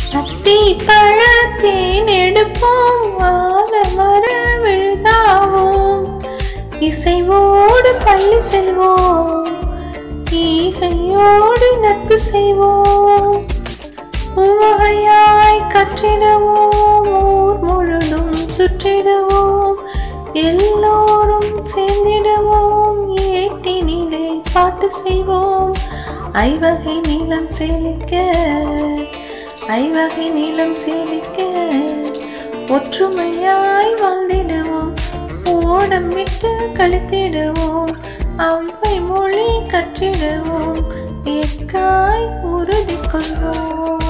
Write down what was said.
அத்தி பழத்தேன் எடுப்போம் வாழ மர விழுதாவோம் இசைவோடு பள்ளி செல்வோம் ஈகையோடு நட்பு செய்வோம் உவகையாய் கற்றிடுவோம் ஊர் முழுதும் சுற்றிடுவோம் எல்லோரும் சேர்ந்திடுவோம் ஏட்டினிலே பாட்டு செய்வோம் ஐவகை நீளம் செழிக்க ஐவகை நீளம் செழிக்க ஒற்றுமையாய் வாழ்ந்திடுவோம் ஓடம் விட்டு கழித்திடுவோம் அவ்வை மொழி கற்றிடுவோம் ஏற்காய் உறுதி கொள்வோம்